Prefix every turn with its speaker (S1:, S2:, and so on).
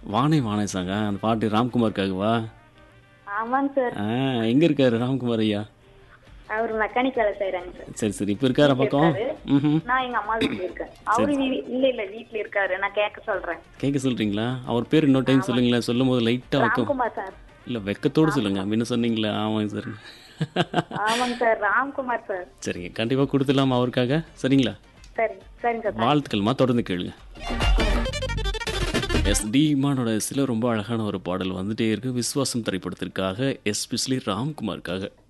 S1: வானே வானே சாங்க அந்த பாட்டு ராம்குமாருக்காகவா
S2: ஆமாங்க சார்
S1: ஆ எங்க இருக்காரு ராம்குமார் ஐயா
S2: அவர் மெக்கானிக் வேலை செய்யறாங்க சார்
S1: சரி சரி இப்போ இருக்காரா பக்கம் ம்
S2: நான் எங்க அம்மா வீட்டுல இருக்கேன் அவரு வீ- இல்ல இல்ல வீட்டுல இருக்காரு நான் கேட்க சொல்றேன்
S1: கேட்க சொல்றீங்களா அவர் பேர் இன்னொரு டைம் சொல்லுங்களேன் சொல்லும் போது லைட்டாக வைக்கும்
S2: ராம்குமார் சார்
S1: இல்லை வெக்கத்தோடு சொல்லுங்க முன்ன சொன்னீங்களா ஆமாங்க சார்
S2: ஆமாங்க சார் ராம்குமார் சார்
S1: சரிங்க கண்டிப்பாக கொடுத்துடலாமா அவருக்காக சரிங்களா
S2: சரி சரிங்க சார்
S1: வாழ்த்துக்கள்மா தொடர்ந்து கேளுங்க எஸ் டி இமானோட சில ரொம்ப அழகான ஒரு பாடல் வந்துட்டே இருக்கு விஸ்வாசம் திரைப்படத்திற்காக எஸ்பெஷலி ராம்குமாருக்காக